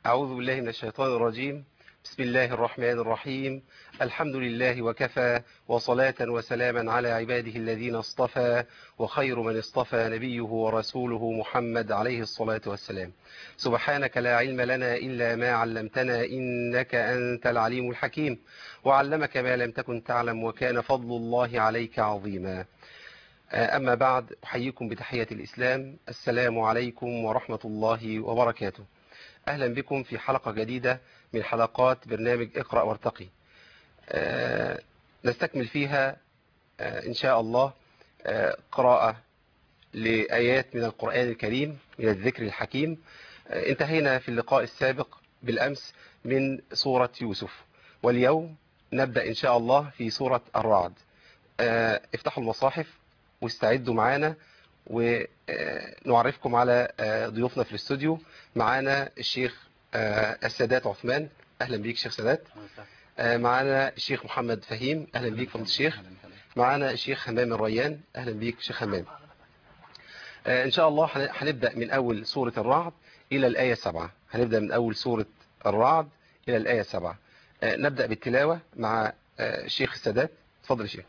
أعوذ بالله من الشيطان الرجيم بسم الله الرحمن الرحيم الحمد لله وكفى وصلاة وسلاما على عباده الذين اصطفى وخير من اصطفى نبيه ورسوله محمد عليه الصلاة والسلام سبحانك لا علم لنا إلا ما علمتنا إنك أنت العليم الحكيم وعلمك ما لم تكن تعلم وكان فضل الله عليك عظيما أما بعد أحييكم بتحية الإسلام السلام عليكم ورحمة الله وبركاته أهلا بكم في حلقة جديدة من حلقات برنامج اقرأ وارتقي آه نستكمل فيها آه إن شاء الله آه قراءة لآيات من القرآن الكريم من الذكر الحكيم انتهينا في اللقاء السابق بالأمس من سورة يوسف واليوم نبدأ إن شاء الله في سورة الرعد افتحوا المصاحف واستعدوا معانا ونعرفكم على ضيوفنا في الاستوديو معانا الشيخ السادات عثمان اهلا بيك شيخ سادات معانا الشيخ محمد فهيم اهلا بيك فضل الشيخ معانا الشيخ همام الريان اهلا بيك شيخ همام ان شاء الله هنبدا من اول سوره الرعد الى الايه 7 هنبدا من اول سوره الرعد الى الايه 7 نبدا بالتلاوه مع الشيخ السادات اتفضل يا شيخ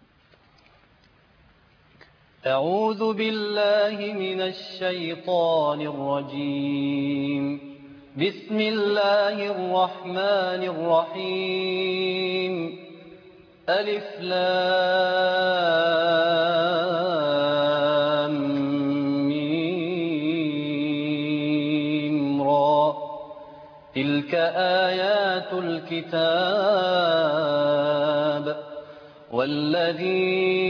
أعوذ بالله من الشيطان الرجيم بسم الله الرحمن الرحيم ألف لام ميم را تلك آيات الكتاب والذي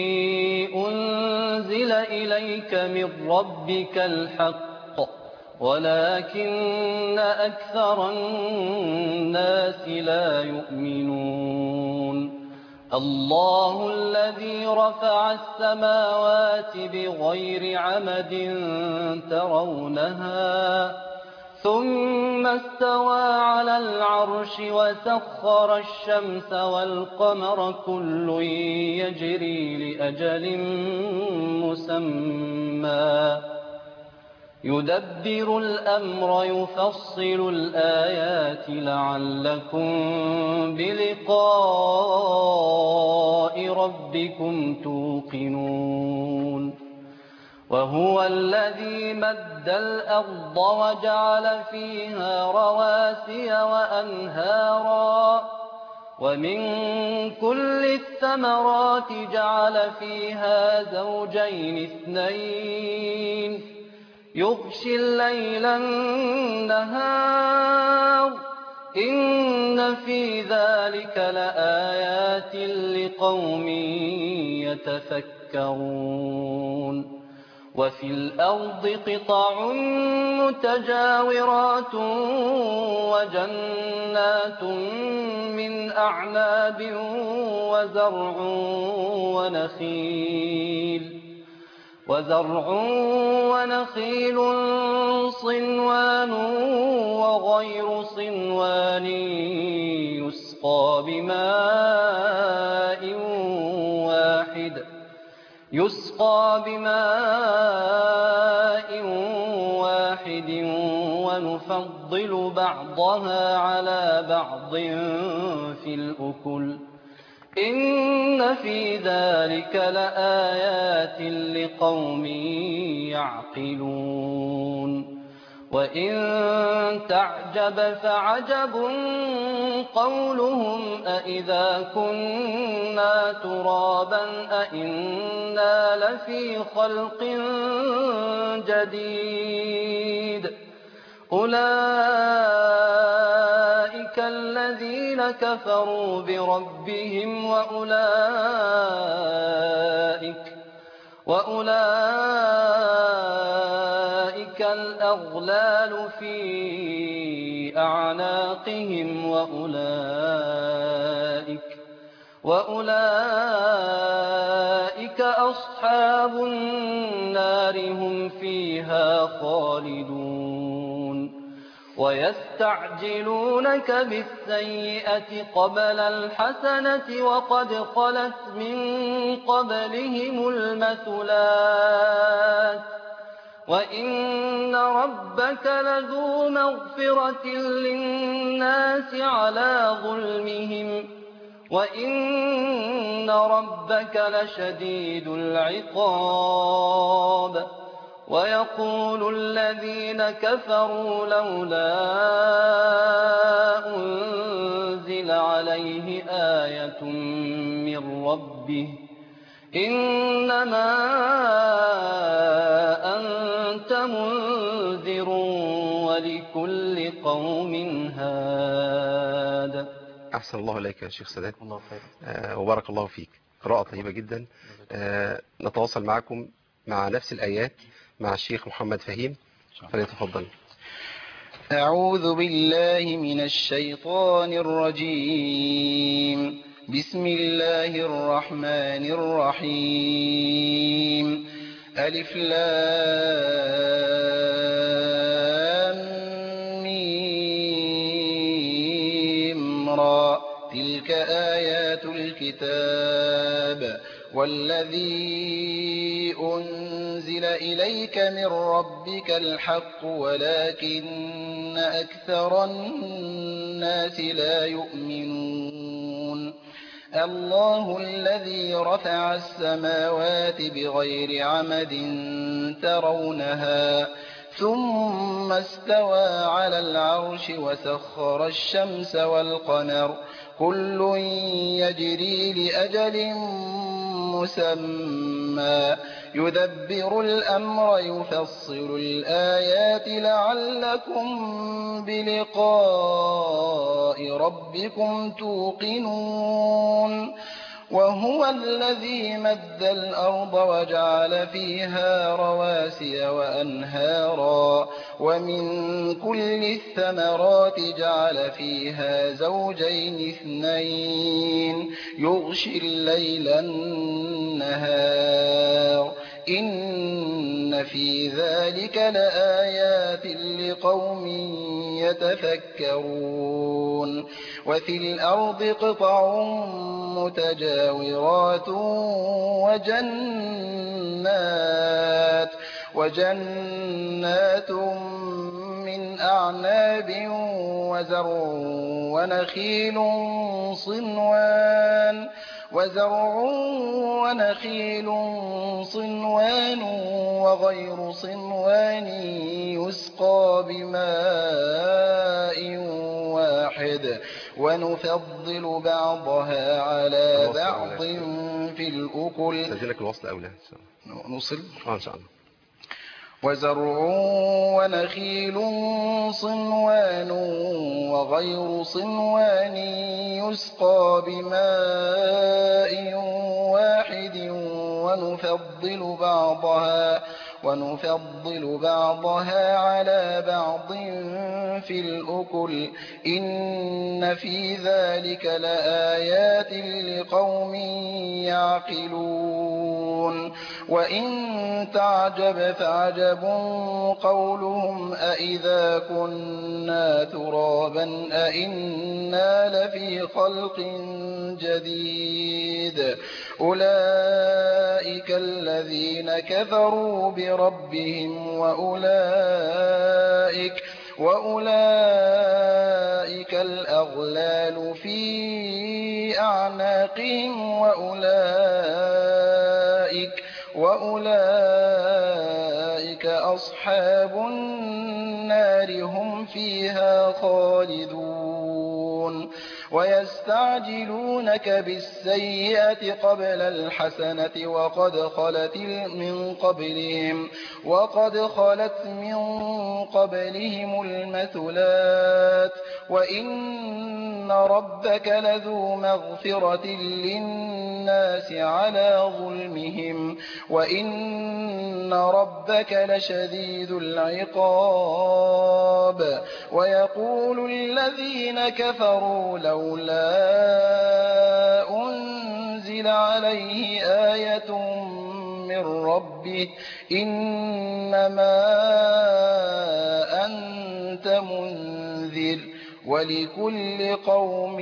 أنزل إليك من ربك الحق ولكن أكثر الناس لا يؤمنون الله الذي رفع السماوات بغير عمد ترونها ثم استوى على العرش وسخر الشمس والقمر كل يجري لأجل مسمى يدبر الأمر يفصل الآيات لعلكم بلقاء ربكم توقنون وهو الذي مد الأرض وجعل فيها رواسي وأنهارا ومن كل الثمرات جعل فيها زوجين اثنين يغشي الليل النهار إن في ذلك لآيات لقوم يتفكرون وفي الأرض قطع متجاورات وجنات من أعناب وزرع ونخيل وزرع ونخيل صنوان وغير صنوان يسقى بماء واحد يسقى بماء واحد ونفضل بعضها على بعض في الأكل إن في ذلك لآيات لقوم يعقلون وإن تعجب فعجب قولهم أإذا كنا ترابا أإنا لفي خلق جديد أولئك الذين كفروا بربهم وأولئك وأولئك الأغلال في أعناقهم وأولئك وأولئك أصحاب النار هم فيها خالدون ويستعجلونك بالسيئة قبل الحسنة وقد خلت من قبلهم المثلات وإن ربك لذو مغفرة للناس على ظلمهم وإن ربك لشديد العقاب ويقول الذين كفروا لولا أنزل عليه آية من ربه إنما أنت منذر ولكل قوم هاد أحسن الله إليك يا شيخ سادات الله خير آه، وبارك الله فيك قراءة طيبة جدا آه، نتواصل معكم مع نفس الآيات مع الشيخ محمد فهيم فليتفضل أعوذ بالله من الشيطان الرجيم بسم الله الرحمن الرحيم ألف لام ميم را تلك آيات الكتاب والذي أنزل إليك من ربك الحق ولكن أكثر الناس لا يؤمنون الله الذي رفع السماوات بغير عمد ترونها ثم استوى على العرش وسخر الشمس والقمر كل يجري لأجل مسمى يدبر الأمر يفصل الآيات لعلكم بلقاء ربكم توقنون وهو الذي مد الأرض وجعل فيها رواسي وأنهارا ومن كل الثمرات جعل فيها زوجين اثنين يغشي الليل النهار إن في ذلك لآيات لقوم يتفكرون وفي الأرض قطع متجاورات وجنات وجنات من أعناب وزرع ونخيل صنوان وزرع ونخيل صنوان وغير صنوان يسقى بماء واحد ونفضل بعضها على بعض في الأكل استاذنك الوصل أولى إن شاء الله نوصل آه، إن شاء الله وزرع ونخيل صنوان وغير صنوان يسقى بماء واحد ونفضل بعضها ونفضل بعضها على بعض في الأكل إن في ذلك لآيات لقوم يعقلون وإن تعجب فعجب قولهم أإذا كنا ترابا أإنا لفي خلق جديد أولئك الذين كفروا بربهم وأولئك وأولئك الأغلال في أعناقهم وأولئك وأولئك أصحاب النار هم فيها خالدون ويستعجلونك بالسيئة قبل الحسنة وقد خلت من قبلهم وقد خلت من قبلهم المثلات وإن ربك لذو مغفرة للناس على ظلمهم وإن ربك لشديد العقاب ويقول الذين كفروا لولا أنزل عليه آية من ربه إنما أنت منذر ولكل قوم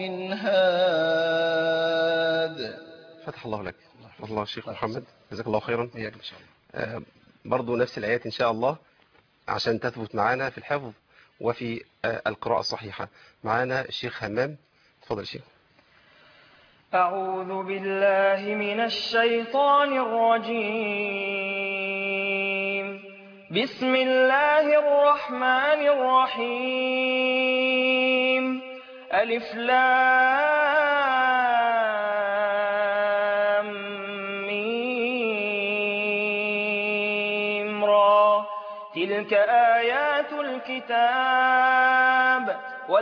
هاد فتح الله لك فتح الله الشيخ محمد جزاك الله خيرا إياك إن شاء الله آه، برضو نفس الآيات إن شاء الله عشان تثبت معانا في الحفظ وفي آه، القراءة الصحيحة معانا الشيخ همام تفضل يا شيخ أعوذ بالله من الشيطان الرجيم بسم الله الرحمن الرحيم ألف لام ميم را تلك آيات الكتاب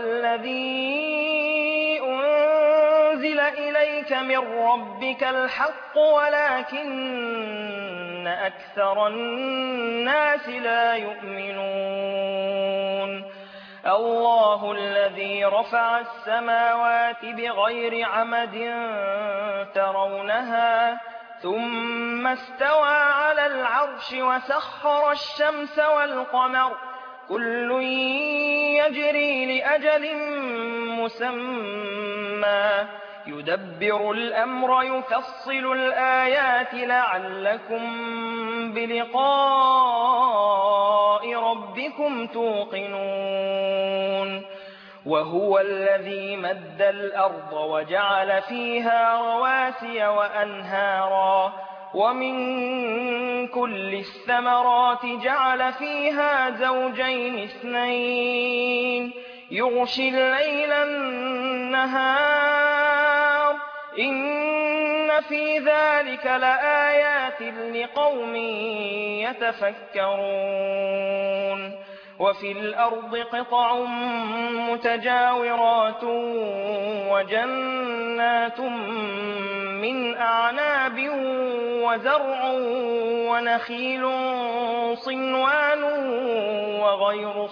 والذي أنزل إليك من ربك الحق ولكن أكثر الناس لا يؤمنون الله الذي رفع السماوات بغير عمد ترونها ثم استوى على العرش وسخر الشمس والقمر كل يجري لأجل مسمى يدبر الأمر يفصل الآيات لعلكم بلقاء ربكم توقنون وهو الذي مد الأرض وجعل فيها رواسي وأنهارا ومن كل الثمرات جعل فيها زوجين اثنين يغشي الليل النهار إن في ذلك لآيات لقوم يتفكرون وفي الأرض قطع متجاورات وجنات من أعناب وزرع ونخيل صنوان وغير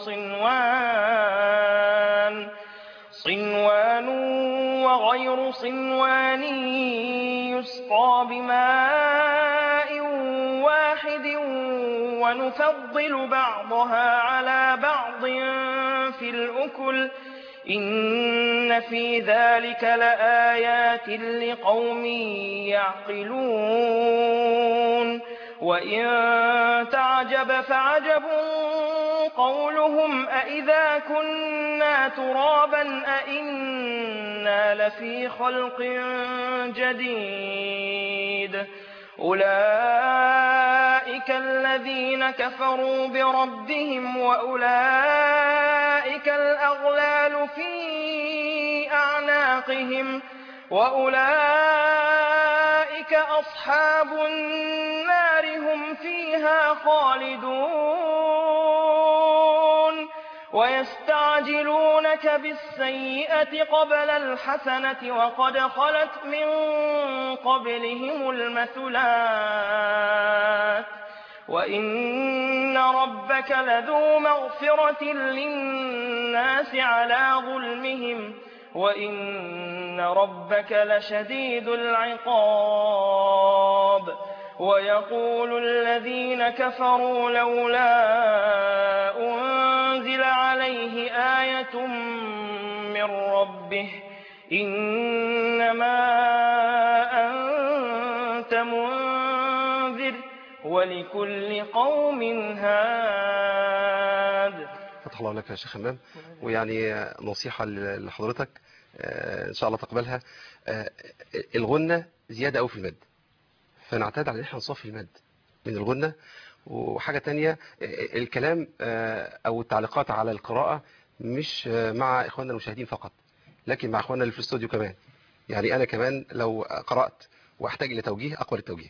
صنوان صنوان وغير صنوان يسقى بماء واحد ونفضل بعضها على بعض في الأكل إن في ذلك لآيات لقوم يعقلون وإن تعجب فعجب قولهم أئذا كنا ترابا أئنا لفي خلق جديد أولئك الذين كفروا بربهم وأولئك الأغلال في أعناقهم وأولئك أصحاب النار هم فيها خالدون ويستعجلونك بالسيئة قبل الحسنة وقد خلت من قبلهم المثلات وإن ربك لذو مغفرة للناس على ظلمهم وإن ربك لشديد العقاب ويقول الذين كفروا لولا أنزل عليه آية من ربه إنما أنت منذر ولكل قوم هاد فتح الله لك يا شيخ همام ويعني نصيحة لحضرتك آه، إن شاء الله تقبلها آه، الغنة زيادة أو في المد فنعتاد على ان احنا نصفي المد من الغنة وحاجة تانية الكلام او التعليقات على القراءة مش مع اخواننا المشاهدين فقط لكن مع اخواننا اللي في الاستوديو كمان يعني انا كمان لو قرأت واحتاج الى توجيه اقوى التوجيه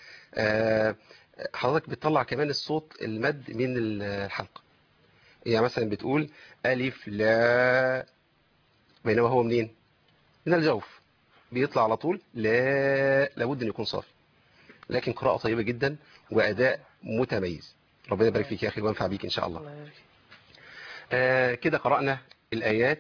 حضرتك بتطلع كمان الصوت المد من الحلقة يعني مثلا بتقول ألف لا بينما هو منين من الجوف بيطلع على طول لا لابد أن يكون صافي لكن قراءة طيبة جدا وأداء متميز ربنا يبارك فيك يا أخي وينفع بيك إن شاء الله آه كده قرأنا الآيات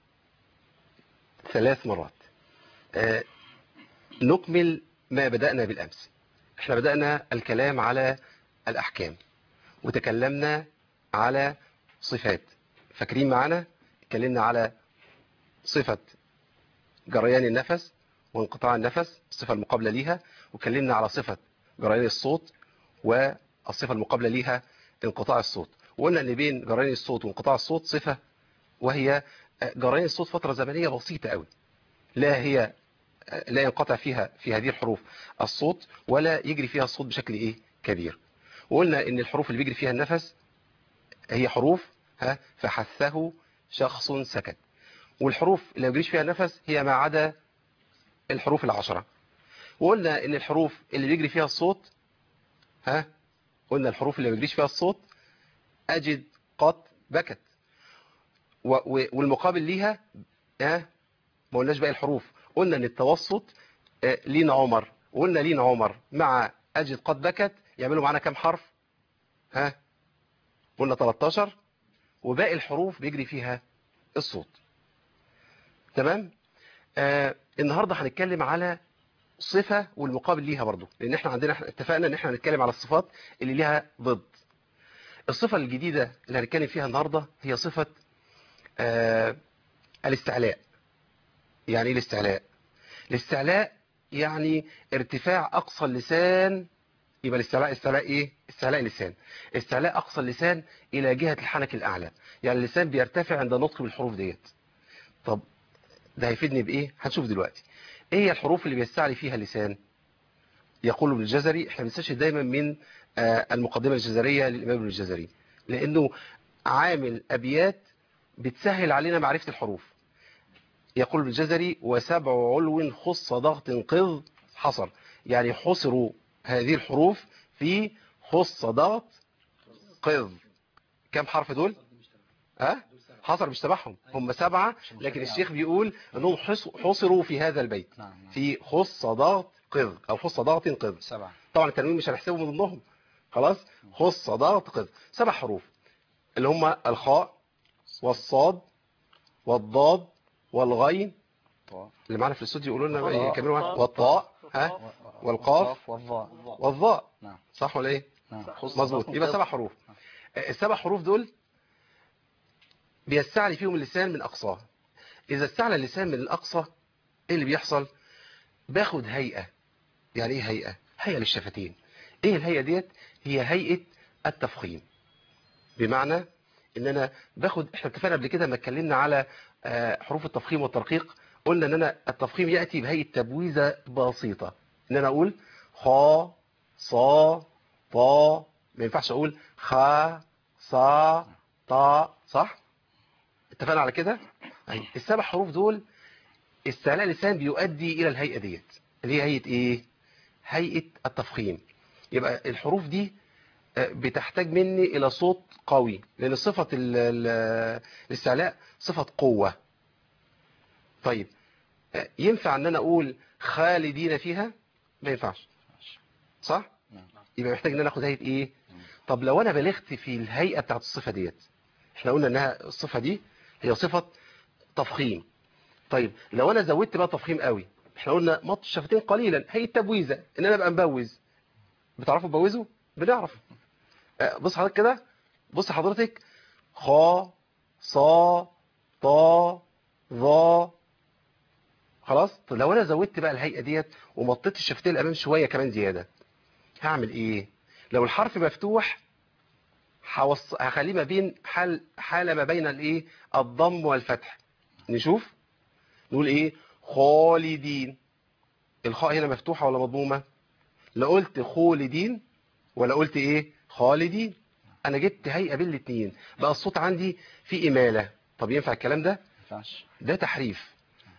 ثلاث مرات آه نكمل ما بدأنا بالأمس احنا بدأنا الكلام على الأحكام وتكلمنا على صفات فاكرين معنا اتكلمنا على صفة جريان النفس وانقطاع النفس الصفة المقابلة ليها وكلمنا على صفة جريان الصوت الصفة المقابلة ليها انقطاع الصوت وقلنا ان بين جرين الصوت وانقطاع الصوت صفة وهي جرين الصوت فترة زمنية بسيطة قوي لا هي لا ينقطع فيها في هذه الحروف الصوت ولا يجري فيها الصوت بشكل ايه كبير وقلنا ان الحروف اللي بيجري فيها النفس هي حروف ها فحثه شخص سكت والحروف اللي ما بيجريش فيها نفس هي ما عدا الحروف العشرة وقلنا ان الحروف اللي بيجري فيها الصوت ها قلنا الحروف اللي ما بيجريش فيها الصوت اجد قط بكت و- و- والمقابل ليها ها ما قلناش باقي الحروف قلنا ان التوسط آه، لين عمر وقلنا لين عمر مع اجد قد بكت يعملوا معانا كام حرف ها قلنا 13 وباقي الحروف بيجري فيها الصوت تمام آه النهارده هنتكلم على صفة والمقابل ليها برضو لان احنا عندنا احنا اتفقنا ان احنا هنتكلم على الصفات اللي ليها ضد الصفة الجديدة اللي هنتكلم فيها النهاردة هي صفة آه الاستعلاء يعني ايه الاستعلاء الاستعلاء يعني ارتفاع اقصى اللسان يبقى الاستعلاء استعلاء ايه استعلاء لسان استعلاء اقصى اللسان الى جهة الحنك الاعلى يعني اللسان بيرتفع عند نطق بالحروف ديت طب ده هيفيدني بايه هنشوف دلوقتي ايه هي الحروف اللي بيستعلي فيها اللسان يقول ابن الجزري احنا بنستشهد دايما من آه، المقدمة الجزرية للامام ابن الجزري لانه عامل ابيات بتسهل علينا معرفة الحروف يقول ابن الجزري وسبع علو خص ضغط قض حصر يعني حصروا هذه الحروف في خص ضغط قض كم حرف دول ها حصر مش تبعهم هم سبعة لكن الشيخ بيقول انهم حص- حصروا في هذا البيت نعم نعم في خص ضغط قض او خص ضغط قض سبعة طبعا التنوين مش هنحسبه من ضمنهم خلاص خص ضغط قض سبع حروف اللي هم الخاء والصاد والضاد والغين طاء اللي معانا في الاستوديو يقولوا لنا والطاء. يكملوا معانا والطاء ها والقاف والظاء والظاء نعم صح ولا ايه نعم مظبوط يبقى سبع حروف السبع حروف دول بيستعلي فيهم اللسان من اقصاه اذا استعلى اللسان من الاقصى ايه اللي بيحصل باخد هيئة يعني ايه هيئة هيئة للشفتين ايه الهيئة ديت هي هيئة التفخيم بمعنى ان انا باخد احنا اتفقنا قبل كده لما اتكلمنا على آه، حروف التفخيم والترقيق قلنا ان انا التفخيم ياتي بهيئه تبويزه بسيطه ان انا اقول خا صا طا ما ينفعش اقول خا صا طا صح اتفقنا على كده أي. السبع حروف دول استعلاء اللسان بيؤدي الى الهيئه ديت اللي هي هيئه ايه هيئه التفخيم يبقى الحروف دي آه، بتحتاج مني الى صوت قوي لان صفه ال- ال- الاستعلاء صفه قوه طيب آه، ينفع ان انا اقول خالدين فيها ما ينفعش صح نعم. يبقى محتاج ان انا اخد هيئه ايه طب لو انا بلغت في الهيئه بتاعت الصفه ديت احنا قلنا انها الصفه دي هي صفه تفخيم طيب لو انا زودت بقى تفخيم قوي احنا قلنا مط الشفتين قليلا هي التبويزه ان انا ابقى مبوز بتعرفوا تبوزوا بنعرف آه، بص حضرتك كده بص حضرتك خا صا طا ظا خلاص طب لو انا زودت بقى الهيئه ديت ومطيت الشفتين الامام شويه كمان زياده هعمل ايه لو الحرف مفتوح هوص... هخليه ما بين حال حاله ما بين الايه الضم والفتح نشوف نقول ايه خالدين الخاء هنا مفتوحه ولا مضمومه لا قلت خالدين ولا قلت ايه خالدين انا جبت هيئه بين الاثنين بقى الصوت عندي فيه اماله طب ينفع الكلام ده ما ينفعش ده تحريف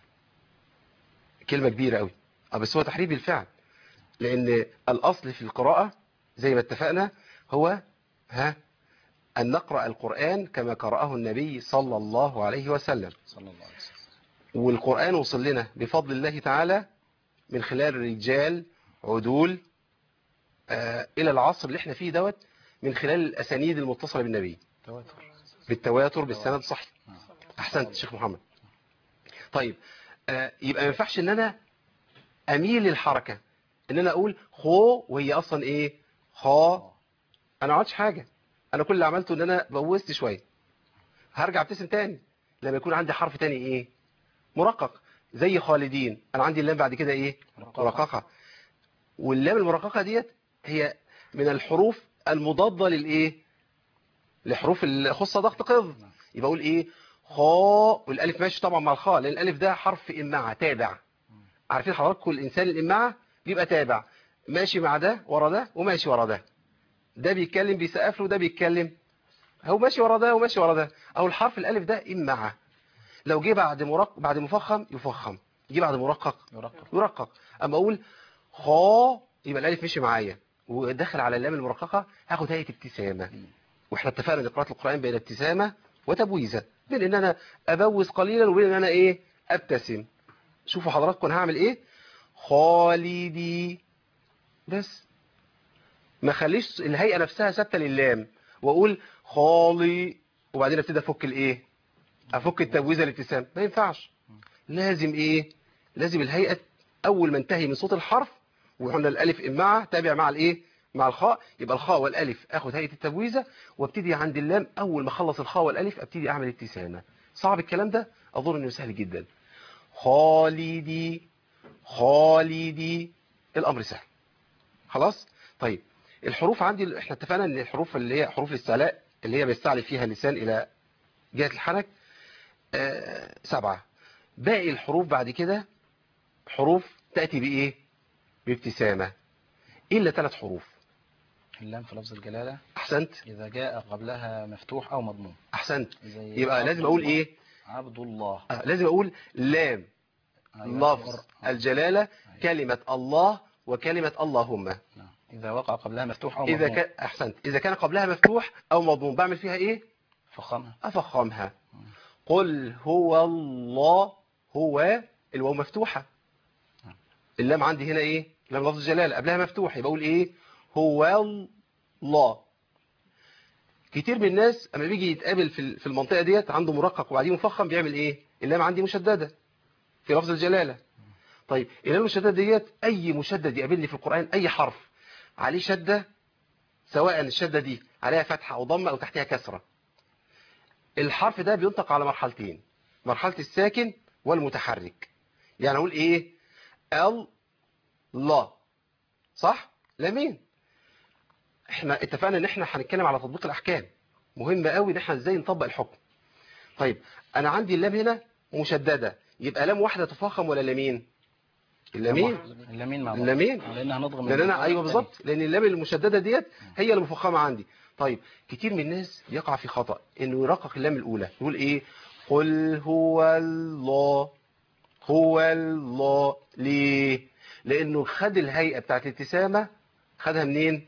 كلمة كبيرة قوي اه بس هو تحريف بالفعل لأن الأصل في القراءة زي ما اتفقنا هو ها أن نقرأ القرآن كما قرأه النبي صلى الله عليه وسلم صلى الله عليه وسلم والقرآن وصل لنا بفضل الله تعالى من خلال رجال عدول آه إلى العصر اللي احنا فيه دوت من خلال الأسانيد المتصلة بالنبي تواتر بالتواتر بالسند الصحيح نعم. احسنت شيخ محمد طيب آه، يبقى ما ينفعش ان انا اميل للحركه ان انا اقول خو وهي اصلا ايه خا انا ما عملتش حاجه انا كل اللي عملته ان انا بوزت شويه هرجع ابتسم تاني لما يكون عندي حرف تاني ايه مرقق زي خالدين انا عندي اللام بعد كده ايه مرققة. مرققه واللام المرققه ديت هي من الحروف المضادة للايه لحروف الخصة ضغط قذ يبقى اقول ايه خاء والالف ماشي طبعا مع الخاء لان الالف ده حرف امعة تابع عارفين حضراتكم الانسان الامعة بيبقى تابع ماشي مع ده ورا ده وماشي ورا ده ده بيتكلم بيسقف له ده بيتكلم هو ماشي ورا ده وماشي ورا ده او الحرف الالف ده امعة لو جه بعد مرق بعد مفخم يفخم جه بعد مرقق يرقق يرقق اما اقول خا يبقى الالف مشي معايا ودخل على اللام المرققه هاخد هيئه ابتسامه واحنا اتفقنا ان قراءه القران بين ابتسامه وتبويزه بين ان انا ابوز قليلا وبين ان انا ايه ابتسم شوفوا حضراتكم أنا هعمل ايه خالدي بس ما خليش الهيئه نفسها ثابته للام واقول خالي وبعدين ابتدي افك الايه افك التبويزه الابتسام ما ينفعش لازم ايه لازم الهيئه اول ما انتهي من صوت الحرف وقلنا الالف امعه تابع مع الايه مع الخاء يبقى الخاء والالف اخد هيئه التبويزه وابتدي عند اللام اول ما اخلص الخاء والالف ابتدي اعمل ابتسامه صعب الكلام ده اظن انه سهل جدا خالدي خالدي الامر سهل خلاص طيب الحروف عندي احنا اتفقنا ان الحروف اللي هي حروف الاستعلاء اللي هي بيستعلي فيها اللسان الى جهه الحنك آه سبعه باقي الحروف بعد كده حروف تاتي بايه بابتسامه الا ثلاث حروف اللام في لفظ الجلالة احسنت إذا جاء قبلها مفتوح أو مضموم احسنت زي يبقى عبد لازم اقول الله. ايه عبد الله آه لازم اقول لام أيوة. لفظ الجلاله كلمه الله وكلمه اللهم نعم. إذا وقع قبلها مفتوح أو اذا مضموم كان احسنت اذا كان قبلها مفتوح او مضموم بعمل فيها ايه فخمها افخمها قل هو الله هو الواو مفتوحه اللام عندي هنا ايه لام لفظ الجلاله قبلها مفتوح يبقى اقول ايه هو الله كتير من الناس اما بيجي يتقابل في ال- في المنطقه ديت عنده مرقق وبعدين مفخم بيعمل ايه اللام عندي مشدده في لفظ الجلاله طيب اللام المشدده ديت اي مشدد يقابلني في القران اي حرف عليه شده سواء الشده دي عليها فتحه او ضمه او تحتها كسره الحرف ده بينطق على مرحلتين مرحله الساكن والمتحرك يعني اقول ايه ال لا صح لامين احنا اتفقنا ان احنا هنتكلم على تطبيق الاحكام مهم قوي ان احنا ازاي نطبق الحكم طيب انا عندي اللام هنا مشدده يبقى لام واحده تفخم ولا لامين اللامين اللامين مع بعض اللامين. لأنها نضغم لان انا ايوه بالظبط لان اللام المشدده ديت هي المفخمه عندي طيب كتير من الناس يقع في خطا انه يرقق اللام الاولى يقول ايه قل هو الله هو الله ليه لانه خد الهيئه بتاعت الابتسامه خدها منين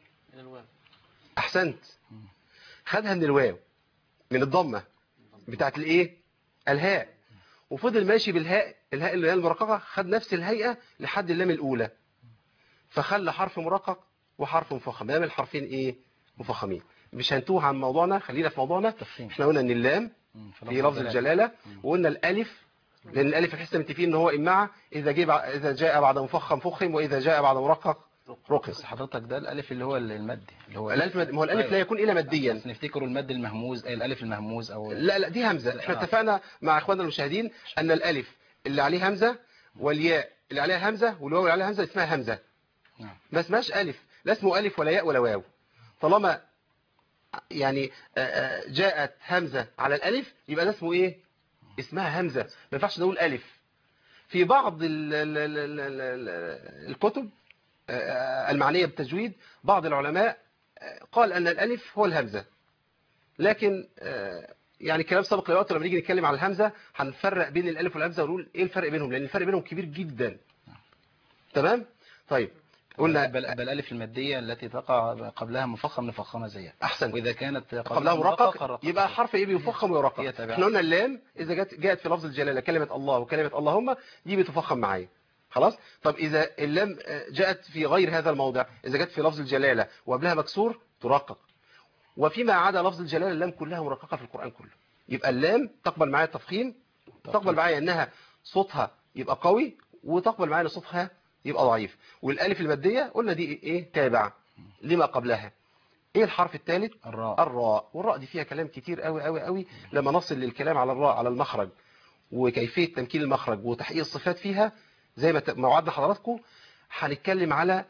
احسنت خدها من الواو من الضمه بتاعت الايه الهاء وفضل ماشي بالهاء الهاء اللي هي المرققه خد نفس الهيئه لحد اللام الاولى فخلى حرف مرقق وحرف مفخم يعمل الحرفين ايه مفخمين مش هنتوه عن موضوعنا خلينا في موضوعنا تفخيم. احنا قلنا ان اللام مم. في هي لفظ الجلاله وقلنا الالف لان الالف احنا متفقين ان هو امعه اذا جاء بع- اذا جاء بعد مفخم فخم واذا جاء بعد مرقق رقق بس حضرتك ده الألف اللي هو المادي اللي هو الالف مد- ما هو الالف لا يكون الا ماديا بس نفتكروا المد المهموز أي الألف المهموز أو لا لا دي همزه احنا آه. اتفقنا مع اخواننا المشاهدين ان الالف اللي عليه همزه والياء اللي عليها همزه والواو اللي عليها همزه اسمها همزه نعم. ما اسمهاش الف لا اسمه الف ولا ياء ولا واو طالما يعني آه، آه، جاءت همزه على الالف يبقى ده اسمه ايه اسمها همزه ما ينفعش نقول الف في بعض ال ال ال ال ال ال الكتب آه، المعنيه بالتجويد بعض العلماء آه، قال ان الالف هو الهمزه لكن آه، يعني كلام سابق لوقت لما نيجي نتكلم على الهمزه هنفرق بين الالف والهمزه ونقول ايه الفرق بينهم لان الفرق بينهم كبير جدا تمام طيب قلنا بل, بل الألف المادية التي تقع قبلها مفخم نفخمها زيها احسن وإذا كانت قبلها مرقق يبقى حرف ايه بيفخم هي ويرقق تابعة. احنا قلنا اللام اذا جت جاءت في لفظ الجلاله كلمه الله وكلمه اللهم دي بتفخم معايا خلاص طب اذا اللام آه، جاءت في غير هذا الموضع اذا جت في لفظ الجلاله وقبلها مكسور ترقق وفيما عدا لفظ الجلاله اللام كلها مرققه في القران كله يبقى اللام تقبل معايا التفخيم تقبل معايا انها صوتها يبقى قوي وتقبل معايا ان صوتها يبقى ضعيف والالف الماديه قلنا دي ايه تابع لما قبلها ايه الحرف الثالث الراء الراء والراء دي فيها كلام كتير قوي قوي قوي لما نصل للكلام على الراء على المخرج وكيفية تمكين المخرج وتحقيق الصفات فيها زي ما ت- ما وعدنا حضراتكم هنتكلم على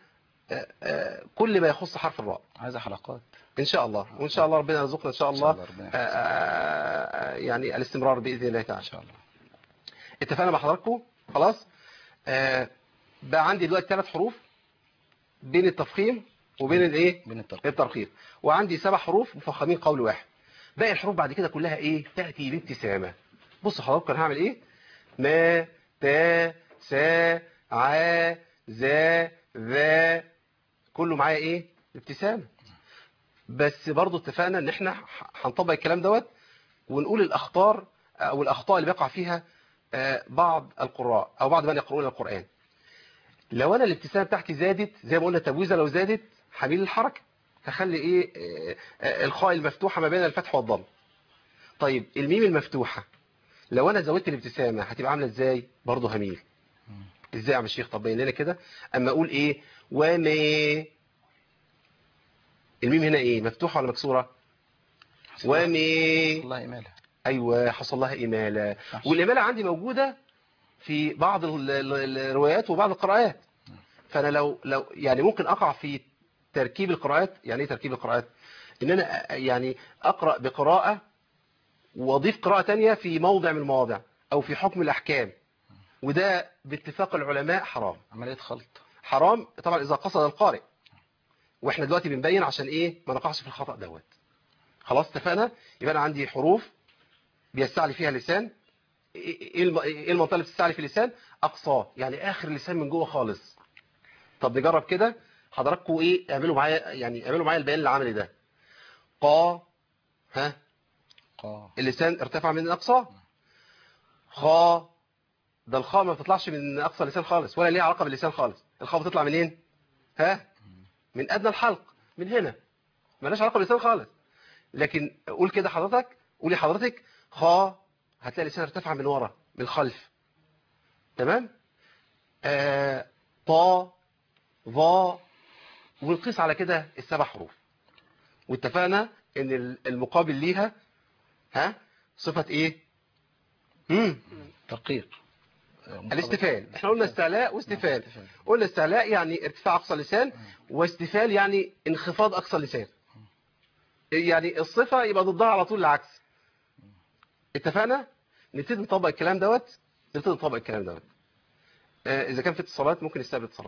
آه، آه، كل ما يخص حرف الراء عايزة حلقات ان شاء الله وان شاء الله ربنا يرزقنا ان شاء إن شاء الله الله ربنا آه، يحفظك. آه، يعني الاستمرار باذن الله إن تعالى شاء الله اتفقنا مع حضراتكم خلاص آه، بقى عندي دلوقتي ثلاث حروف بين التفخيم وبين الايه بين الترقيم الترقيق وعندي سبع حروف مفخمين قول واحد باقي الحروف بعد كده كلها ايه تاتي الابتسامه بصوا حضراتكم انا هعمل ايه ما تا سا ع ذا ذا كله معايا ايه ابتسامه بس برضو اتفقنا ان احنا ح- هنطبق الكلام دوت ونقول الاخطار او الاخطاء اللي بيقع فيها آه، بعض القراء او بعض من يقرؤون القران لو انا الابتسامه بتاعتي زادت زي ما قلنا التبويزه لو زادت هميل للحركه هخلي ايه آه، آه، الخاء المفتوحه ما بين الفتح والضم طيب الميم المفتوحه لو انا زودت الابتسامه هتبقى عامله ازاي برضه هميل ازاي يا عم الشيخ طب بين لنا كده اما اقول ايه ومي الميم هنا ايه مفتوحه ولا مكسوره ومي الله إمالة ايوه حصل لها اماله والاماله عندي موجوده في بعض ال- ال- الروايات وبعض القراءات فانا لو لو يعني ممكن اقع في تركيب القراءات يعني ايه تركيب القراءات ان انا أ- يعني اقرا بقراءه واضيف قراءه تانية في موضع من المواضع او في حكم الاحكام وده باتفاق العلماء حرام عملية خلط حرام طبعا اذا قصد القارئ واحنا دلوقتي بنبين عشان ايه ما نقعش في الخطأ دوت خلاص اتفقنا يبقى انا عندي حروف بيستعلي فيها اللسان ايه الم- إيه المنطقه اللي بتستعلي في اللسان اقصاه يعني اخر اللسان من جوه خالص طب نجرب كده حضراتكم ايه اعملوا معايا يعني اعملوا معايا البيان العملي ده قا ها قا اللسان ارتفع من اقصاه خا ده الخاء ما بتطلعش من اقصى اللسان خالص ولا ليها علاقه باللسان خالص الخاء بتطلع منين ها من ادنى الحلق من هنا مالهاش علاقه باللسان خالص لكن قول كده حضرتك قولي حضرتك خا هتلاقي اللسان ارتفع من ورا من الخلف تمام آه طا ظا ونقيس على كده السبع حروف واتفقنا ان المقابل ليها ها صفة ايه مم. ترقيق الاستفال احنا قلنا استعلاء واستفال استفال. قلنا استعلاء يعني ارتفاع اقصى اللسان واستفال يعني انخفاض اقصى اللسان يعني الصفة يبقى ضدها على طول العكس اتفقنا نبتدي نطبق الكلام دوت نبتدي نطبق الكلام دوت آه، اذا كان في اتصالات ممكن نستقبل اتصالات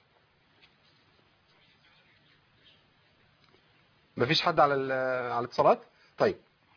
مفيش حد على ال- على الاتصالات طيب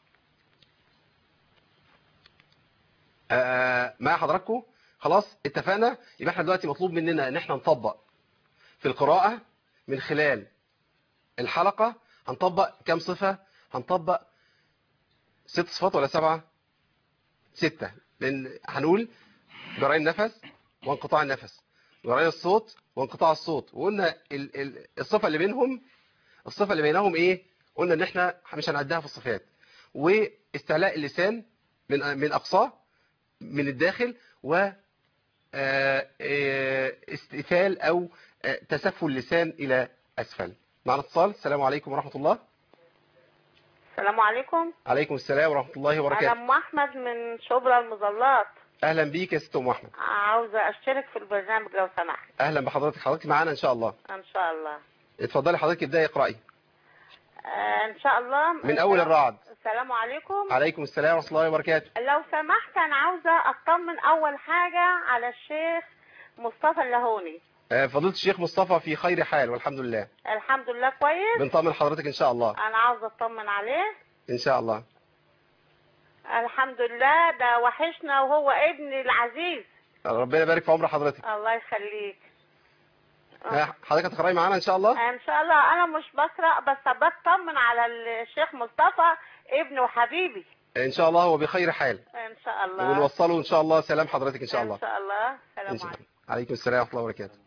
آه، مع حضراتكم خلاص اتفقنا يبقى احنا دلوقتي مطلوب مننا ان احنا نطبق في القراءة من خلال الحلقة هنطبق كام صفة هنطبق ست صفات ولا سبعة ستة لان هنقول جرائم النفس وانقطاع النفس جرائم الصوت وانقطاع الصوت وقلنا ال- ال- الصفة اللي بينهم الصفة اللي بينهم ايه قلنا ان احنا مش هنعدها في الصفات واستعلاء اللسان من من اقصاه من الداخل و آه، آه، استئفال او آه، تسفل اللسان الى اسفل معنا اتصال السلام عليكم ورحمة الله السلام عليكم عليكم السلام ورحمة الله انا وبركاته ام احمد من شبرا المظلات اهلا بيك يا ست ام احمد عاوزه اشترك في البرنامج لو سمحت اهلا بحضرتك حضرتك معانا ان شاء الله ان شاء الله اتفضلي حضرتك ابداي اقراي آه ان شاء الله من اول الرعد السلام عليكم عليكم السلام ورحمة الله وبركاته لو سمحت انا عاوزه اطمن اول حاجه على الشيخ مصطفى اللهوني آه، فضيلة الشيخ مصطفى في خير حال والحمد لله الحمد لله كويس بنطمن حضرتك ان شاء الله انا عاوزه اطمن عليه ان شاء الله الحمد لله ده وحشنا وهو ابني العزيز ربنا يبارك في عمر حضرتك الله يخليك ها، حضرتك هتقراي معانا ان شاء الله ان شاء الله انا مش بقرا بس بطمن على الشيخ مصطفى ابني وحبيبي ان شاء الله هو بخير حال ان شاء الله ونوصله ان شاء الله سلام حضرتك ان شاء الله ان شاء الله إن سلام شاء عليكم الله. عليكم السلام ورحمة الله وبركاته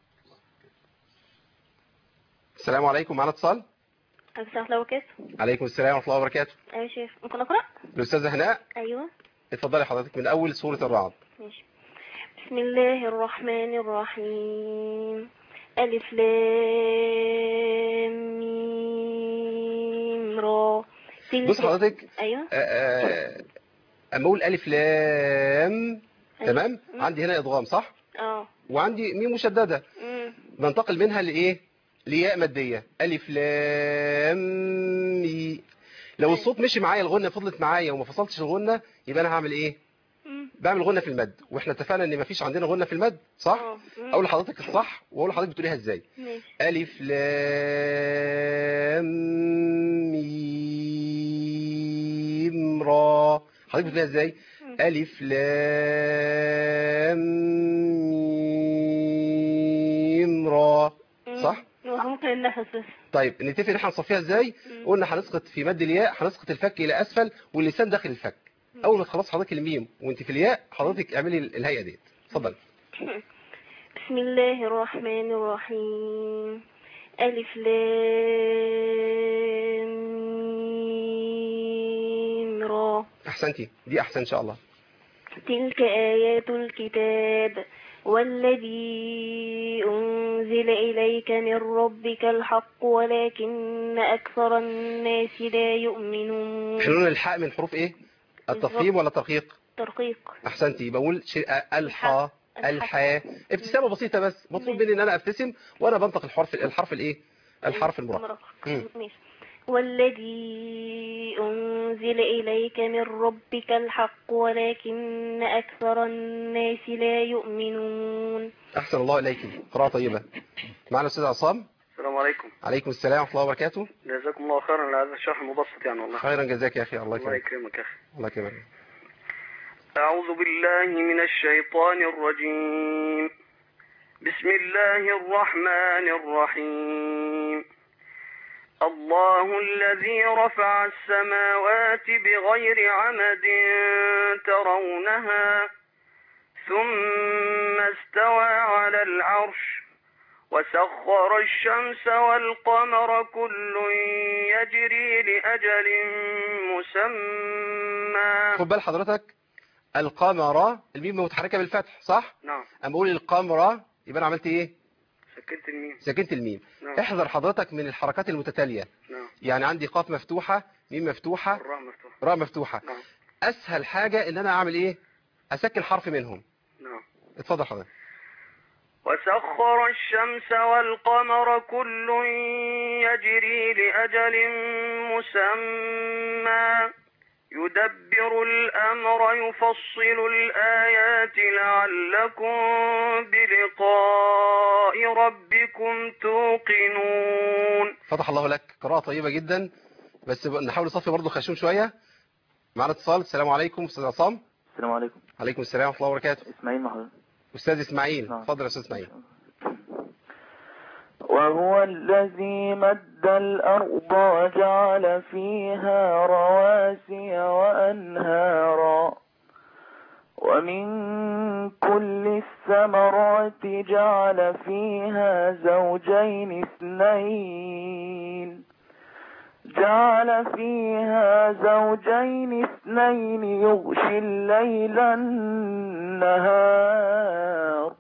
السلام عليكم معنا اتصال السلام الله وبركاته عليكم السلام ورحمة الله وبركاته ايوه يا شيخ ممكن اقرا الأستاذة هناء ايوه اتفضلي حضرتك من أول سورة الرعد ماشي بسم الله الرحمن الرحيم ألف لام ميم را تلك- بص حضرتك ايوه آه، آه، أما أقول ألف لام تمام مم. عندي هنا إضغام صح اه وعندي ميم مشددة أمم. بنتقل منها لإيه لياء مادية ألف لام مي لو الصوت مشي معايا الغنة فضلت معايا وما فصلتش الغنة يبقى أنا هعمل إيه مم. بعمل غنة في المد واحنا اتفقنا ان مفيش عندنا غنة في المد صح اه مم. اقول لحضرتك الصح واقول لحضرتك بتقوليها ازاي ماشي ألف لام ميم را حضرتك بتقوليها ازاي مم. ألف لام ميم را مم. صح؟ ممكن النفس بس طيب نتفق ان احنا نصفيها ازاي مم. قلنا هنسقط في مد الياء هنسقط الفك الى اسفل واللسان داخل الفك اول ما تخلص حضرتك الميم وانت في الياء حضرتك اعملي الهيئه ديت اتفضل بسم الله الرحمن الرحيم ألف لام را احسنتي دي احسن ان شاء الله تلك آيات الكتاب والذي أنزل إليك من ربك الحق ولكن أكثر الناس لا يؤمنون احنا قلنا الحاء من حروف ايه التفخيم ولا الترقيق ترقيق احسنتي يبقى اقول شيء الحا الحاء. الحاء ابتسامه بسيطه بس مطلوب مني ان انا ابتسم وانا بنطق الحرف الحرف الايه الحرف المرقق مرقق. مم. ماشي والذي أنزل إليك من ربك الحق ولكن أكثر الناس لا يؤمنون احسن الله اليك قراءه طيبه معنا الاستاذ عصام السلام عليكم عليكم السلام ورحمه الله وبركاته جزاكم الله خيرا على هذا الشرح المبسط يعني والله خيرا جزاك يا اخي الله الله يكرمك يكرمك يا أخي الله يكرمك أعوذ بالله من الشيطان الرجيم بسم الله الرحمن الرحيم الله الذي رفع السماوات بغير عمد ترونها ثم استوى على العرش وسخر الشمس والقمر كل يجري لأجل مسمى خد بال حضرتك القمر الميم متحركه بالفتح صح نعم اما اقول القمر يبقى انا عملت ايه سكنت الميم سكنت الميم نعم. احذر حضرتك من الحركات المتتاليه نعم يعني عندي قاف مفتوحه ميم مفتوحه الراء مفتوح راء مفتوحه نعم اسهل حاجه ان انا اعمل ايه اسكن حرف منهم نعم اتفضل حضرتك وسخر الشمس والقمر كل يجري لأجل مسمى يدبر الأمر يفصل الآيات لعلكم بلقاء ربكم توقنون فتح الله لك قراءه طيبه جدا بس بقى نحاول نصفي برضه خشوم شويه معنا اتصال السلام عليكم استاذ عصام السلام عليكم عليكم السلام ورحمه الله وبركاته اسماعيل محمد استاذ اسماعيل نعم. اتفضل يا استاذ اسماعيل وهو الذي مد الأرض وجعل فيها رواسي وأنهارا ومن كل الثمرات جعل فيها زوجين اثنين جعل فيها زوجين اثنين يغشي الليل النهار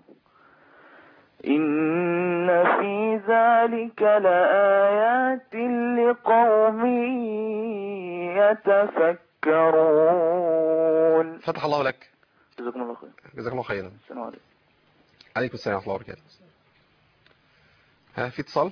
إن في ذلك لآيات لقوم يتفكرون فتح الله لك جزاكم الله خير جزاك الله خيرا السلام عليكم عليكم السلام ورحمه الله وبركاته ها في اتصال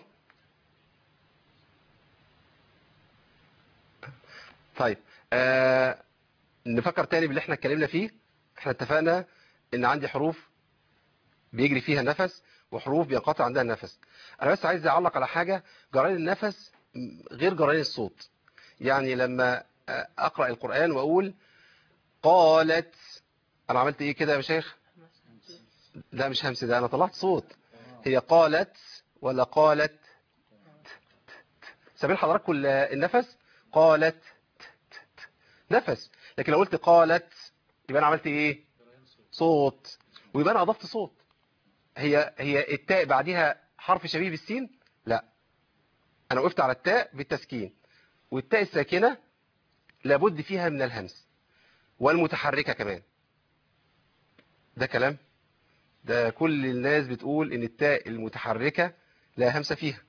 طيب آه نفكر تاني باللي احنا اتكلمنا فيه احنا اتفقنا ان عندي حروف بيجري فيها نفس وحروف بينقطع عندها النفس انا بس عايز اعلق على حاجة جرائن النفس غير جرائن الصوت يعني لما آه، اقرأ القرآن واقول قالت انا عملت ايه كده يا مشايخ لا مش همس ده انا طلعت صوت هي قالت ولا قالت سامعين حضراتكم ال- النفس قالت نفس لكن لو قلت قالت يبقى انا عملت ايه صوت ويبقى انا اضفت صوت هي هي التاء بعديها حرف شبيه بالسين لا انا وقفت على التاء بالتسكين والتاء الساكنه لابد فيها من الهمس والمتحركه كمان ده كلام ده كل الناس بتقول ان التاء المتحركة لا همسة فيها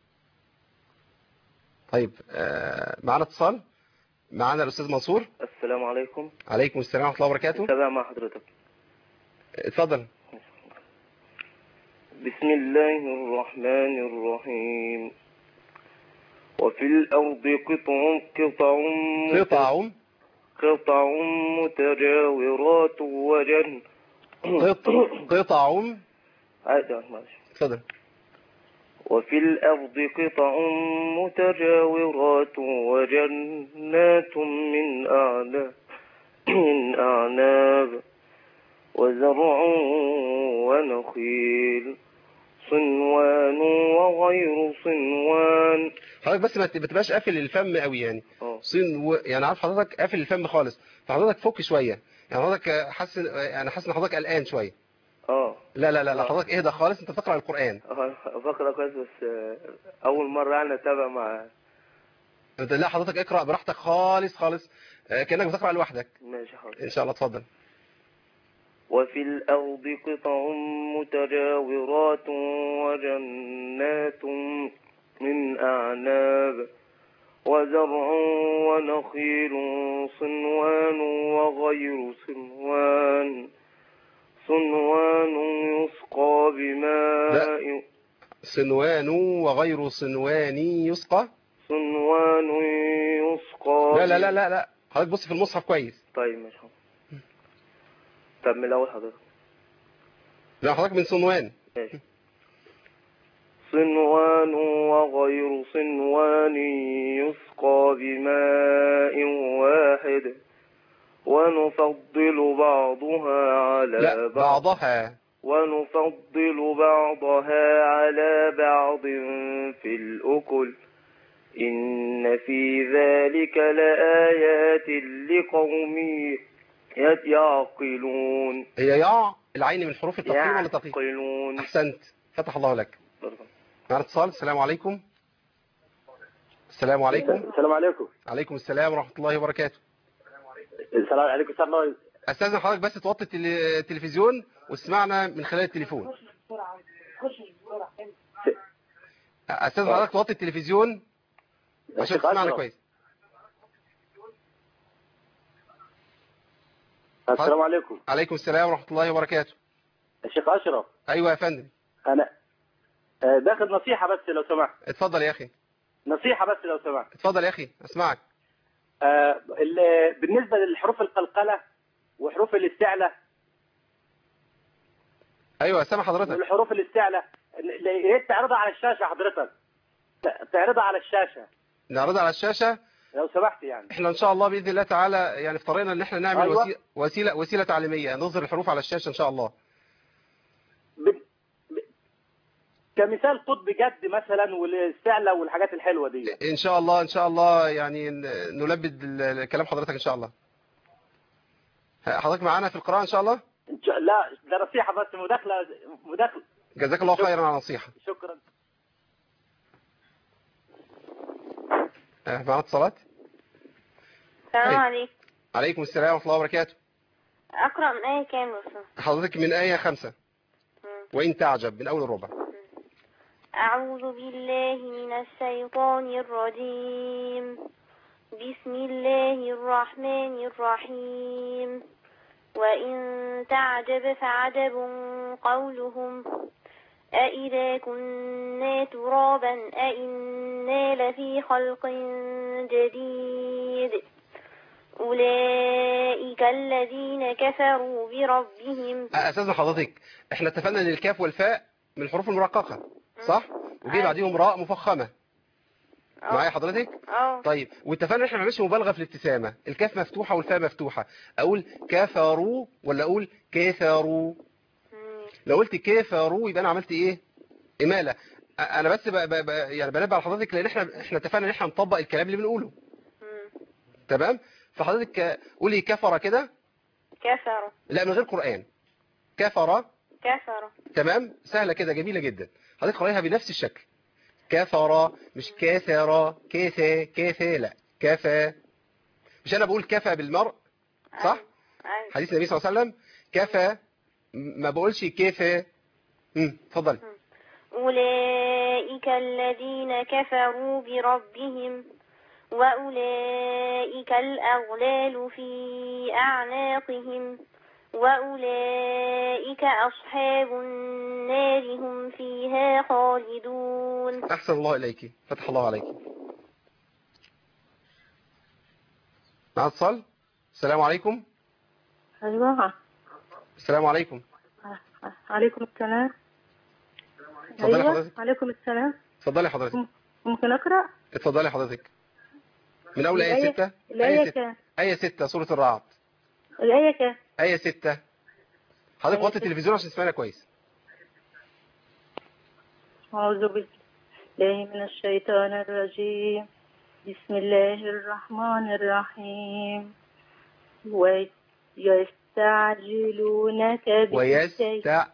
طيب آه، معانا اتصال معانا الاستاذ منصور السلام عليكم عليكم السلام ورحمة الله وبركاته تابع مع حضرتك اتفضل بسم الله الرحمن الرحيم وفي الأرض قطع قطع مت- قطع قطع متجاورات وجن قطع قطع عادي ماشي اتفضل وفي الأرض قطع متجاورات وجنات من أعناب من أعناب وزرع ونخيل صنوان وغير صنوان حضرتك بس ما ت- ما تبقاش قافل الفم قوي يعني اه صين و... يعني عارف حضرتك قافل الفم خالص فحضرتك فك شويه يعني حضرتك حاسس يعني حاسس ان حضرتك قلقان شويه اه لا لا لا, لا آه. حضرتك اهدى خالص انت بتقرا القران آه، بقرا كويس بس آه، أول مرة أنا أتابع مع انت لا حضرتك اقرا براحتك خالص خالص آه، كانك بتقرا لوحدك ماشي حاضر ان شاء الله اتفضل وفي الأرض قطع متجاورات وجنات من أعناب وزرع ونخيل صنوان وغير صنوان صنوان يسقى بماء صنوان وغير صنوان يسقى صنوان يسقى لا لا لا لا لا حضرتك بص في المصحف كويس طيب ماشي طب من الأول حضرتك لا حضرتك من صنوان ماشي صنوان وغير صنوان يسقى بماء واحد ونفضل بعضها على لا بعض بعضها ونفضل بعضها على بعض في الأكل إن في ذلك لآيات لقوم يعقلون هي يع العين من حروف التفخيم ولا تقييم يعقلون احسنت فتح الله لك معنا اتصال السلام عليكم السلام عليكم السلام عليكم عليكم السلام ورحمه الله وبركاته السلام عليكم استاذ الله استاذن حضرتك بس توطي التل- التلفزيون واسمعنا من خلال التليفون استاذن حضرتك توطي التلفزيون عشان شيخ تسمعنا أشرف. كويس السلام عليكم عليكم السلام ورحمه الله وبركاته الشيخ اشرف ايوه يا فندم انا آه، باخد نصيحه بس لو سمحت اتفضل يا اخي نصيحه بس لو سمحت اتفضل يا اخي اسمعك آه، ال- بالنسبه للحروف القلقله وحروف الاستعلاء ايوه سامع حضرتك والحروف الاستعلاء ال- يا ريت تعرضها على الشاشه حضرتك ت- تعرضها على الشاشه نعرضها على الشاشه لو سمحت يعني احنا ان شاء الله باذن الله تعالى يعني في طريقنا ان احنا نعمل أيوة. وسيله وسيله وسيله تعليميه نظهر الحروف على الشاشه ان شاء الله كمثال قطب جد مثلا والاستعلاء والحاجات الحلوه دي ان شاء الله ان شاء الله يعني ن- نلبد ال- ال- كلام حضرتك ان شاء الله حضرتك معانا في القراءه ان شاء الله إن شاء- لا ده نصيحه بس مداخله مداخله جزاك الله خيرا على النصيحه شكرا آه، معانا اتصالات السلام أيوة. عليكم عليكم السلام ورحمه الله وبركاته أقرأ من آية كام يا أستاذ؟ حضرتك من ايه خمسة وان تعجب من اول الربع أعوذ بالله من الشيطان الرجيم بسم الله الرحمن الرحيم وإن تعجب فعجب قولهم أإذا كنا ترابا أإنا لفي خلق جديد أولئك الذين كفروا بربهم آه، استاذنا حضرتك احنا اتفقنا ان الكاف والفاء من الحروف المرققه صح وجي بعديهم راء مفخمه معايا حضرتك اه طيب واتفقنا ان احنا ما نعملش مبالغه في الابتسامه الكاف مفتوحه والفاء مفتوحه اقول كفروا ولا اقول كفروا لو قلت كفروا يبقى انا عملت ايه اماله أ- انا بس ب... ب... ب... يعني بنبه على حضرتك لان احنا احنا اتفقنا ان احنا نطبق الكلام اللي بنقوله تمام فحضرتك آه، قولي كفر كده كفروا لا من غير قران كفر كفروا تمام سهله كده جميله جدا حضرتك قريها بنفس الشكل كفر مش كثر كيف كيف لا كفى مش انا بقول كفى بالمرء صح حديث النبي صلى الله عليه وسلم كفى م- ما بقولش كيف امم اتفضل أولئك الذين كفروا بربهم وأولئك الأغلال في أعناقهم وأولئك أصحاب النار هم فيها خالدون أحسن الله إليك فتح الله عليك مع اتصال السلام عليكم أيوة السلام عليكم عليكم السلام اتفضلي أيوة حضرتك عليكم السلام اتفضلي حضرتك ممكن أقرأ اتفضلي حضرتك من أول آية الآية- ستة الآية آية ستة كام آية ستة سورة الرعد الآية كام آية ستة حضرتك آية وطي ستة. التلفزيون عشان تسمعنا كويس أعوذ بالله من الشيطان الرجيم بسم الله الرحمن الرحيم ويستعجلونك بالسيئة ويستع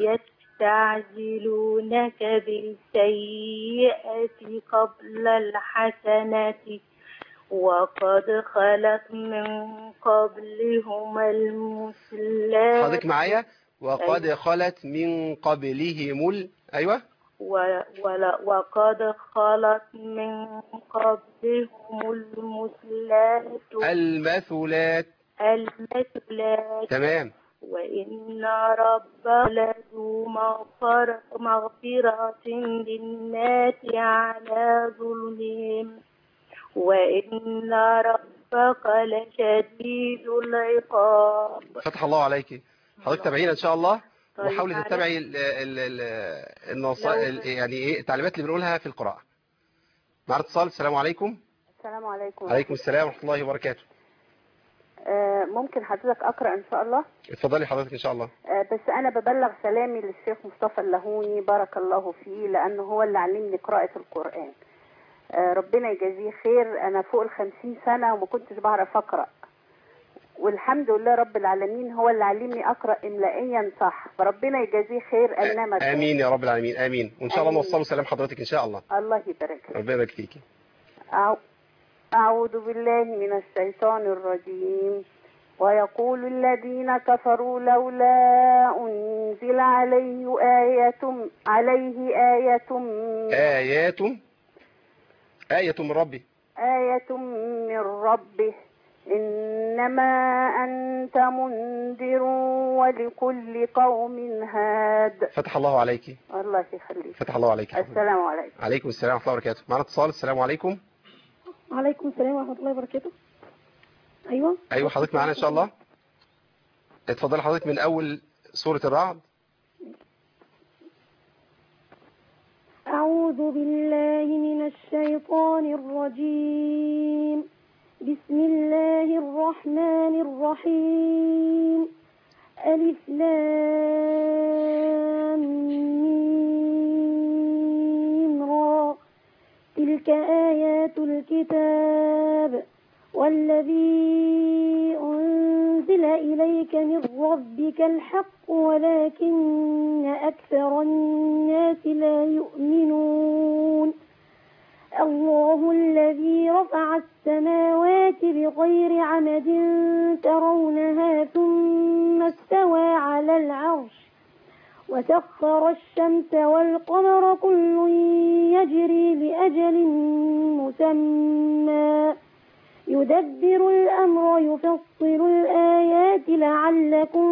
ويستعجلونك بالسيئة قبل الحسنة وقد خلت من قبلهم المثلات حضرتك معايا وقد أيوة. خلت من قبلهم ال... أيوة و- ولا- وقد خلت من قبلهم المثلات المثلات المثلات تمام وإن ربك لذو مغفرة, مغفرة للناس على ظلمهم وإن ربك لشديد العقاب فتح الله عليك حضرتك تابعينا إن شاء الله طيب، وحاولي معلش. تتبعي ال ال ال النصا... لو- ال- يعني ايه التعليمات اللي بنقولها في القراءة معنا اتصال السلام عليكم السلام عليكم عليكم السلام ورحمة الله وبركاته آه، ممكن حضرتك أقرأ إن شاء الله اتفضلي حضرتك إن شاء الله آه، بس أنا ببلغ سلامي للشيخ مصطفى اللهوني بارك الله فيه لأنه هو اللي علمني قراءة القرآن آه، ربنا يجازيه خير أنا فوق الخمسين سنة وما كنتش بعرف أقرأ والحمد لله رب العالمين هو اللي علمني أقرأ إملائيا صح فربنا يجازيه خير أينما كان. آمين يا رب العالمين آمين وإن شاء الله آمين. نوصله سلام حضرتك إن شاء الله الله يبارك لك. ربنا يبارك فيكي أعو- أعوذ بالله من الشيطان الرجيم ويقول الذين كفروا لولا أنزل عليه آية عليه آية من- آيات آية من ربي آية من ربه إنما أنت منذر ولكل قوم هاد فتح الله عليك الله يخليك فتح الله عليك السلام عليكم عليكم السلام ورحمة الله وبركاته معنا اتصال السلام عليكم وعليكم السلام ورحمة الله وبركاته أيوة أيوة حضرتك معانا إن شاء الله اتفضلي حضرتك من أول سورة الرعد أعوذ بالله من الشيطان الرجيم بسم الله الرحمن الرحيم ألف لام ميم را تلك آيات الكتاب والذي أنزل إليك من ربك الحق ولكن أكثر الناس لا يؤمنون الله الذي رفع السماوات بغير عمد ترونها ثم استوى على العرش وسخر الشمس والقمر كل يجري لأجل مسمى يدبر الأمر يفصل الآيات لعلكم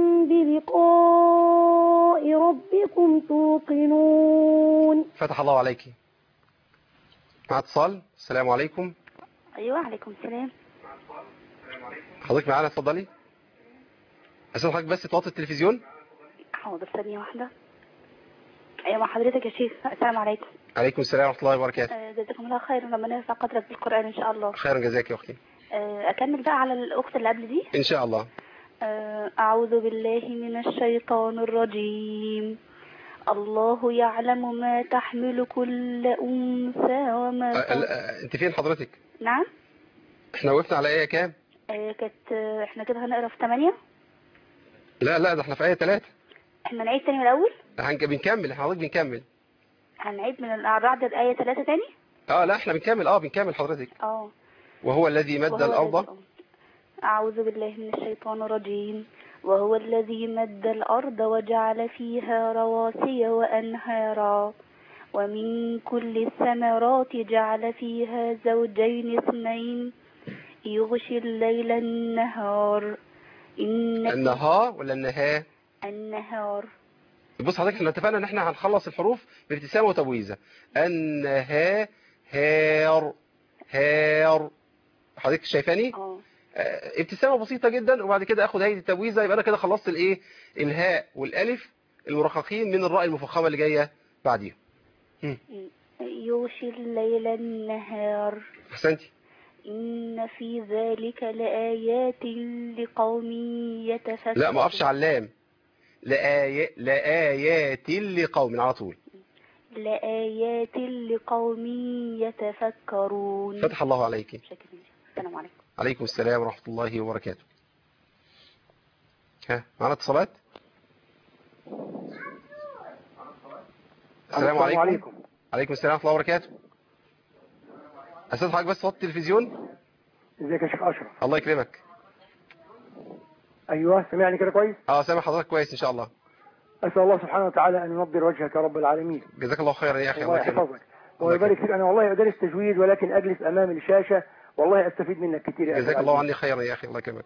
بلقاء ربكم توقنون فتح الله عليك مع اتصال السلام عليكم أيوة عليكم السلام حضرتك معانا اتفضلي عشان حضرتك بس توطي التلفزيون حاضر ثانية واحدة أيوة مع حضرتك يا شيخ السلام عليكم عليكم السلام ورحمة الله وبركاته آه، جزاكم الله خير لما نرفع قدرك بالقرآن إن شاء الله خيرا جزاك يا أختي آه، أكمل بقى على الأخت اللي قبل دي إن شاء الله آه، أعوذ بالله من الشيطان الرجيم الله يعلم ما تحمل كل أنثى وما أه، تضع لا، أنت فين حضرتك نعم احنا وقفنا على آية كام آه، كانت آه، احنا كده هنقرا في 8 لا لا ده احنا في آية 3 احنا نعيد تاني من الأول هنك بنكمل احنا حضرتك بنكمل هنعيد من الأعراض الآية 3 تاني اه لا احنا بنكمل اه بنكمل حضرتك اه وهو الذي مد وهو الأرض الذي- أعوذ بالله من الشيطان الرجيم وهو الذي مد الأرض وجعل فيها رواسي وأنهارا ومن كل الثمرات جعل فيها زوجين اثنين يغشي الليل النهار إن في النها ولا النها النهار بص حضرتك احنا اتفقنا ان احنا هنخلص الحروف بابتسامه وتبويزه النها هار هار حضرتك شايفاني اه آه، ابتسامه بسيطه جدا وبعد كده اخد هيئه التبويزه يبقى انا كده خلصت الايه الهاء والالف المرققين من الراء المفخمه اللي جايه بعديهم يغشي الليل النهار احسنتي إن في ذلك لآيات لقوم يتفكرون لا ما اقفش على اللام لآي... لآيات لقوم على طول لآيات لقوم يتفكرون فتح الله عليك السلام عليكم عليكم السلام ورحمة الله وبركاته ها معنا اتصالات السلام عليكم عليكم عليكم السلام ورحمة الله وبركاته أستاذ حضرتك بس صوت التلفزيون ازيك يا شيخ اشرف الله يكرمك ايوه سمعني كده كويس اه سامع حضرتك كويس ان شاء الله اسال الله سبحانه وتعالى ان ينضر وجهك يا رب العالمين جزاك الله خيرا يا اخي الله الله يكرمك يحفظك ويبارك فيك انا والله ادرس تجويد ولكن اجلس امام الشاشه والله استفيد منك كتير يا أخي جزاك العزيز. الله عني خيرا يا اخي الله يكرمك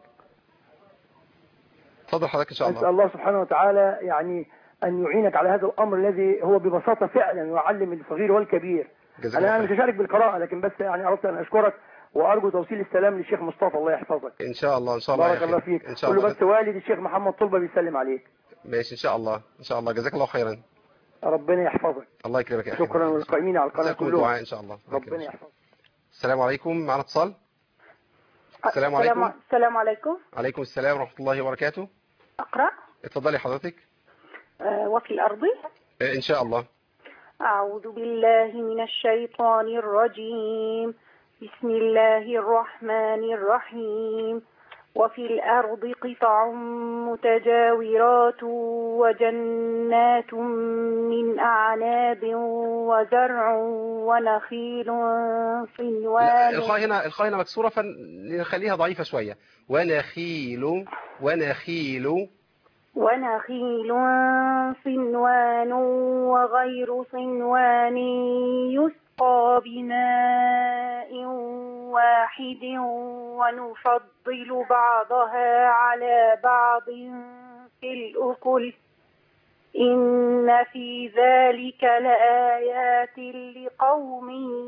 اتفضل حضرتك ان شاء أسأل الله الله سبحانه وتعالى يعني أن يعينك على هذا الأمر الذي هو ببساطة فعلا يعلم الصغير والكبير جزاك أنا الله أنا مش خير هشارك بالقراءة لكن بس يعني أردت أن أشكرك وأرجو توصيل السلام للشيخ مصطفى الله يحفظك ان شاء الله ان شاء الله يا بارك الله اخي فيك ان شاء قول له الله بس والد الشيخ محمد طلبة بيسلم عليك ماشي ان شاء الله ان شاء الله جزاك الله خيرا ربنا يحفظك الله يكرمك يا اخي شكرا والقائمين على القناة جزاكم كلهم الدعاء ان شاء الله الله يكرمك. ربنا يحفظك السلام عليكم معنا اتصال السلام عليكم السلام عليكم عليكم السلام ورحمة الله وبركاته أقرأ اتفضلي حضرتك آه، وفي الأرض آه، ان شاء الله أعوذ بالله من الشيطان الرجيم بسم الله الرحمن الرحيم وفي الأرض قطع متجاورات وجنات من أعناب وزرع ونخيل لا صنوان الخاء هنا الخاء هنا مكسورة فنخليها ضعيفة شوية ونخيل ونخيل ونخيل صنوان وغير صنوان يسقى بماء واحد ونفضل بعضها على بعض في الأكل إن في ذلك لآيات لقوم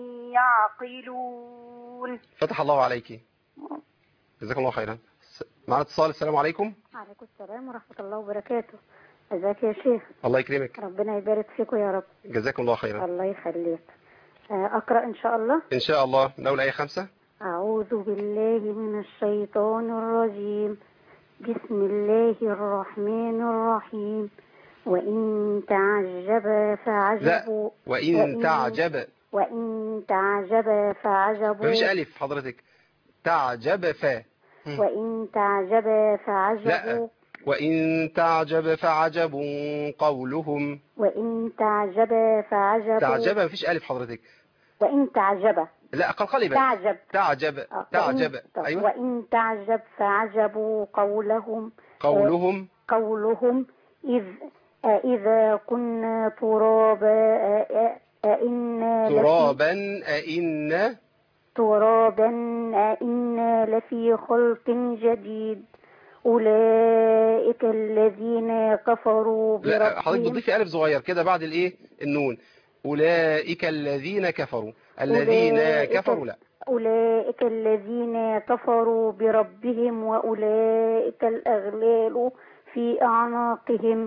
يعقلون فتح الله عليك جزاك الله خيرا س- معنا اتصال السلام عليكم عليكم السلام ورحمة الله وبركاته ازيك يا شيخ الله يكرمك ربنا يبارك فيكم يا رب جزاكم الله خيرا الله يخليك آه، أقرأ إن شاء الله ان شاء الله من اول ايه خمسة أعوذ بالله من الشيطان الرجيم بسم الله الرحمن الرحيم وإن تعجب لا فعجب وان تعجب وإن تعجب فعجب مفيش الف حضرتك تعجب فا وإن تعجب فعجب لا وان تعجب فعجب قولهم وإن تعجب فعجب تعجب مفيش الف حضرتك وإن تعجب لا قلقلي بس تعجب تعجب آه، تعجب وإن- طب، ايوه وإن تعجب فعجب قولهم قولهم قولهم إذ إذا كنا ترابا أئنا لفي ترابا أئنا ترابا أئنا لفي خلق جديد أولئك الذين كفروا لا حضرتك بربهم بتضيفي ألف صغير كده بعد الإيه النون أولئك الذين كفروا الذين أولئك- كفروا لا أولئك الذين كفروا بربهم وأولئك الأغلال في أعناقهم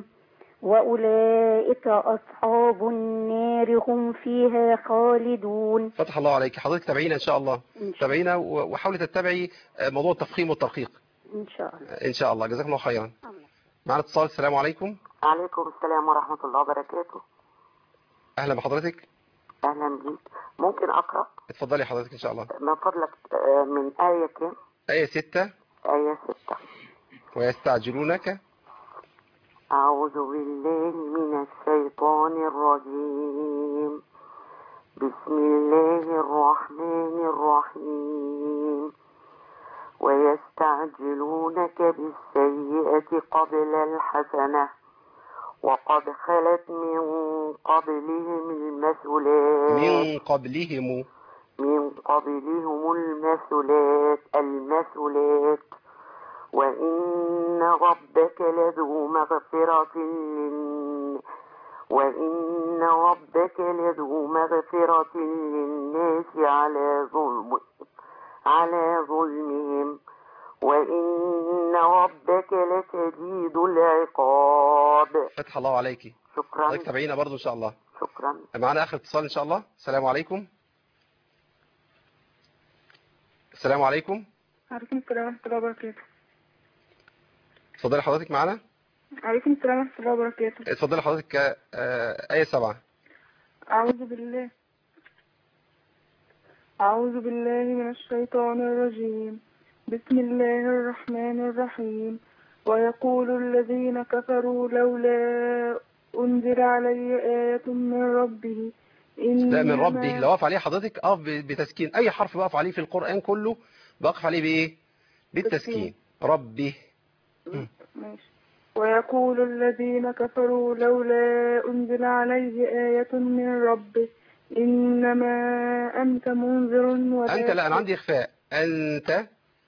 وأولئك أصحاب النار هم فيها خالدون فتح الله عليك حضرتك تابعينا إن شاء الله إن شاء تابعينا و- وحاولي تتبعي آه، موضوع التفخيم والترقيق إن شاء الله إن شاء الله جزاكم الله خيرا معنا اتصال السلام عليكم عليكم السلام ورحمة الله وبركاته أهلا بحضرتك أهلا بيك ممكن أقرأ اتفضلي حضرتك إن شاء الله من فضلك آه، من آية كام آية ستة آية ستة ويستعجلونك أعوذ بالله من الشيطان الرجيم بسم الله الرحمن الرحيم ويستعجلونك بالسيئة قبل الحسنة وقد خلت من قبلهم المثلات من قبلهم من قبلهم المثلات المثلات وإن ربك لذو مغفرة للن- وإن ربك لذو مغفرة للناس على ظلم على ظلمهم وإن ربك لشديد العقاب فتح الله عليك شكرا حضرتك تابعينا برضو ان شاء الله شكرا معانا اخر اتصال ان شاء الله السلام عليكم السلام عليكم عليكم السلام ورحمة الله وبركاته اتفضلي حضرتك معانا عليكم السلام ورحمة الله وبركاته اتفضلي حضرتك آه، آية سبعة أعوذ بالله أعوذ بالله من الشيطان الرجيم بسم الله الرحمن الرحيم ويقول الذين كفروا لولا أنزل علي آية من ربه لا من إنما- ربي لو وقف عليه حضرتك اقف ب- بتسكين اي حرف بقف عليه في القرآن كله بقف عليه بايه بالتسكين ربي ماشي ويقول الذين كفروا لولا أنزل عليه آية من ربه إنما أنت منذر ولا انت لا انا عندي اخفاء انت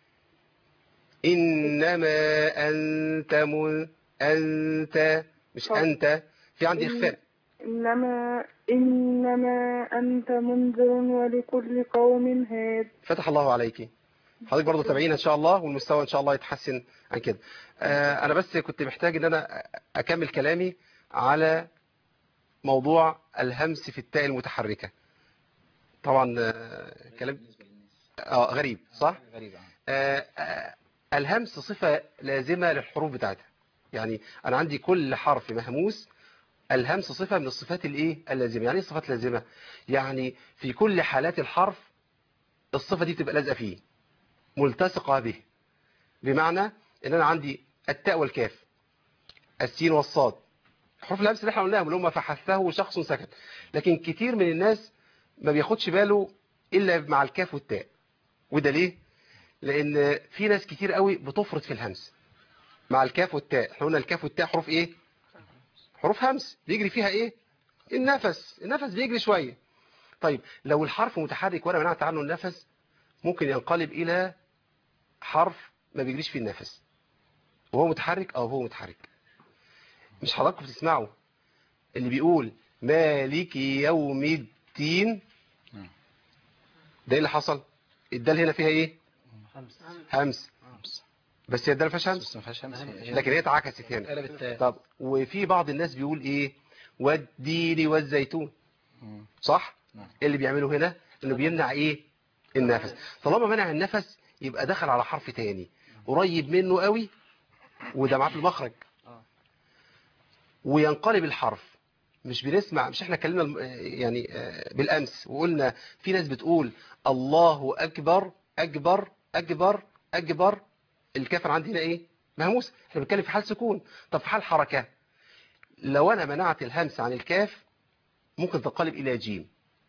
انما انت من انت مش انت في عندي اخفاء إنما إنما أنت منذر ولكل قوم هاد فتح الله عليك حضرتك برضه تابعينا ان شاء الله والمستوى ان شاء الله يتحسن عن كده آه انا بس كنت محتاج ان انا اكمل كلامي على موضوع الهمس في التاء المتحركة طبعا آه كلام اه غريب صح غريبة آه آه الهمس صفة لازمة للحروف بتاعتها يعني انا عندي كل حرف مهموس الهمس صفة من الصفات الايه اللازمة يعني ايه صفات لازمة يعني في كل حالات الحرف الصفة دي تبقى لازقة فيه ملتصقة به بمعنى ان انا عندي التاء والكاف السين والصاد حروف الهمس اللي احنا قلناهم اللي هم فحثه شخص سكت لكن كتير من الناس ما بياخدش باله الا مع الكاف والتاء وده ليه لان في ناس كتير قوي بتفرط في الهمس مع الكاف والتاء احنا قلنا الكاف والتاء حروف ايه حروف همس بيجري فيها ايه النفس النفس بيجري شوية طيب لو الحرف متحرك وانا منعت عنه النفس ممكن ينقلب الى حرف ما بيجريش فيه النفس وهو متحرك او هو متحرك مش حضراتكم بتسمعوا اللي بيقول مالك يوم الدين ده ايه اللي حصل الدال هنا فيها ايه همس بس هي الدال ما فيهاش همس ما فيهاش همس لكن هي اتعكست هنا قلبت تاء. طب وفي بعض الناس بيقول ايه والدين والزيتون صح اللي بيعمله هنا انه بيمنع ايه النفس طالما منع النفس يبقى دخل على حرف تاني قريب منه قوي وده معاه في المخرج وينقلب الحرف مش بنسمع مش احنا اتكلمنا الم- يعني آه، بالامس وقلنا في ناس بتقول الله اكبر اكبر اكبر اكبر الكافر عندي هنا ايه مهموس احنا بنتكلم في حال سكون طب في حال حركه لو انا منعت الهمس عن الكاف ممكن تنقلب الى جيم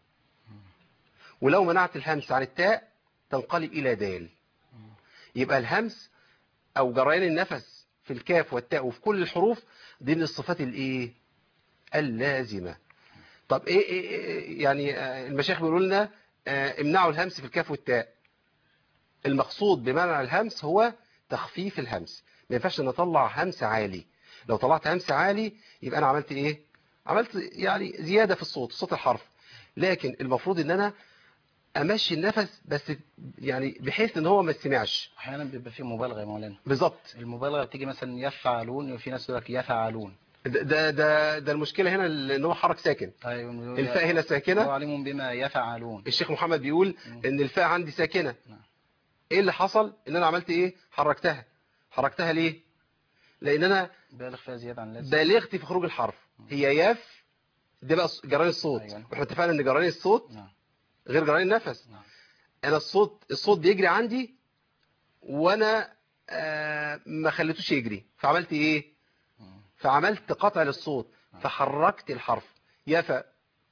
ولو منعت الهمس عن التاء تنقلب الى دال يبقى الهمس او جريان النفس في الكاف والتاء وفي كل الحروف دي من الصفات الايه اللازمه طب ايه, إيه, إيه يعني آه، المشايخ بيقولوا لنا آه، امنعوا الهمس في الكاف والتاء المقصود بمنع الهمس هو تخفيف الهمس ما ينفعش ان اطلع همس عالي لو طلعت همس عالي يبقى انا عملت ايه عملت يعني زيادة في الصوت صوت الحرف لكن المفروض ان انا امشي النفس بس يعني بحيث ان هو ما يسمعش احيانا بيبقى فيه مبالغه يا مولانا بالظبط المبالغه بتيجي مثلا يفعلون وفي ناس يقول لك يفعلون ده ده ده, ده المشكلة هنا ان هو حرك ساكن ايوه الفاء هنا ساكنة وعليهم بما يفعلون الشيخ محمد بيقول ان الفاء عندي ساكنة ايه اللي حصل ان انا عملت ايه حركتها حركتها ليه لان انا بالغ فيها زياده عن اللازم بالغت في خروج الحرف هي ياف ده بقى جران الصوت واحنا اتفقنا ان جران الصوت غير جران النفس انا الصوت الصوت بيجري عندي وانا آه ما خليتوش يجري فعملت ايه فعملت قطع للصوت فحركت الحرف يفا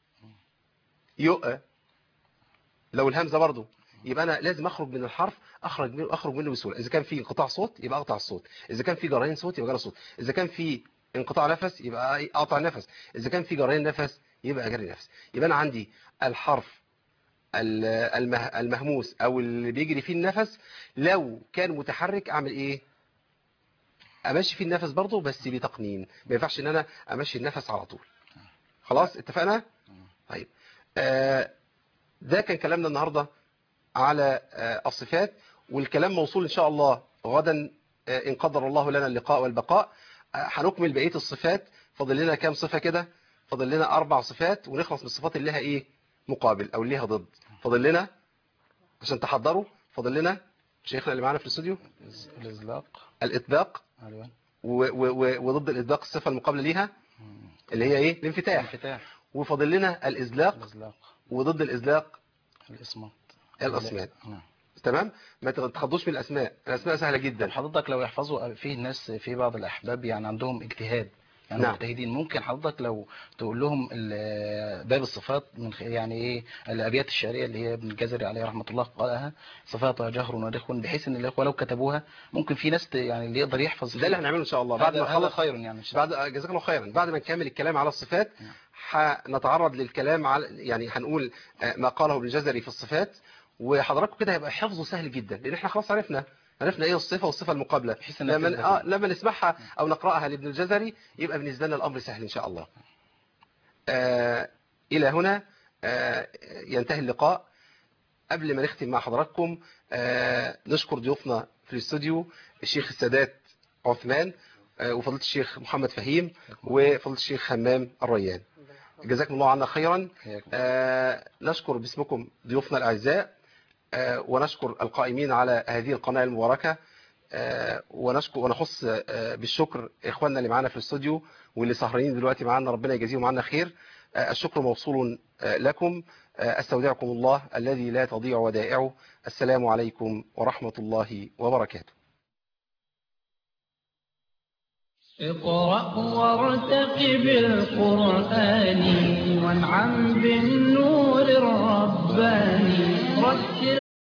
يؤ لو الهمزه برضو يبقى انا لازم اخرج من الحرف اخرج منه اخرج منه بسهوله اذا كان في انقطاع صوت يبقى اقطع الصوت اذا كان في جريان صوت يبقى جرى صوت اذا كان في انقطاع نفس يبقى اقطع نفس اذا كان في جريان نفس يبقى اجري نفس يبقى انا عندي الحرف ال- المه- المهموس او اللي بيجري فيه النفس لو كان متحرك اعمل ايه امشي فيه النفس برضه بس بتقنين ما ينفعش ان انا امشي النفس على طول خلاص اتفقنا طيب آه ده كان كلامنا النهارده على آه الصفات والكلام موصول ان شاء الله غدا آه ان قدر الله لنا اللقاء والبقاء آه هنكمل بقيه الصفات فاضل لنا كام صفه كده فاضل لنا اربع صفات ونخلص من الصفات اللي لها ايه مقابل او اللي لها ضد فاضل لنا عشان تحضروا فاضل لنا شيخنا اللي معانا في الاستوديو الإزلاق الاطباق أيوة و و و وضد الاطباق الصفه المقابله ليها اللي هي ايه الانفتاح الانفتاح وفاضل لنا الازلاق الإزلاق وضد الازلاق الإصمات الاسماء نعم. تمام ما تتخضوش من الاسماء الاسماء سهله جدا طب حضرتك لو يحفظوا في ناس في بعض الأحباب يعني عندهم اجتهاد يعني نعم. مجتهدين ممكن حضرتك لو تقول لهم ال- باب الصفات من خ- يعني ايه الابيات الشعريه اللي هي ابن الجزري عليه رحمه الله قالها صفاتها جهر ونرخ بحيث ان الاخوه لو كتبوها ممكن في ناس ت- يعني اللي يقدر يحفظ ده اللي هنعمله ان شاء الله بعد هذا- ما هذا نخلص خير يعني إن شاء بعد جزاك الله خيرا بعد ما نكمل الكلام على الصفات هنتعرض للكلام على يعني هنقول آه، ما قاله ابن الجزري في الصفات وحضراتكم كده هيبقى حفظه سهل جدا لان احنا خلاص عرفنا عرفنا ايه الصفه والصفه المقابله إنها لما تثبت. اه لما نسمعها او نقراها لابن الجزري يبقى بالنسبه لنا الامر سهل ان شاء الله آه الى هنا آه ينتهي اللقاء قبل ما نختم مع حضراتكم آه نشكر ضيوفنا في الاستوديو الشيخ السادات عثمان آه وفضيله الشيخ محمد فهيم وفضيله الشيخ همام الريان جزاكم الله عنا خيرا آه نشكر باسمكم ضيوفنا الاعزاء آه ونشكر القائمين على هذه القناه المباركه آه ونشكر ونخص آه بالشكر اخواننا اللي معانا في الاستوديو واللي سهرانين دلوقتي معانا ربنا يجازيهم عنا خير آه الشكر موصول آه لكم آه استودعكم الله الذي لا تضيع ودائعه السلام عليكم ورحمه الله وبركاته اقرأ وارتقب القرآن وانعم بالنور الرباني رتل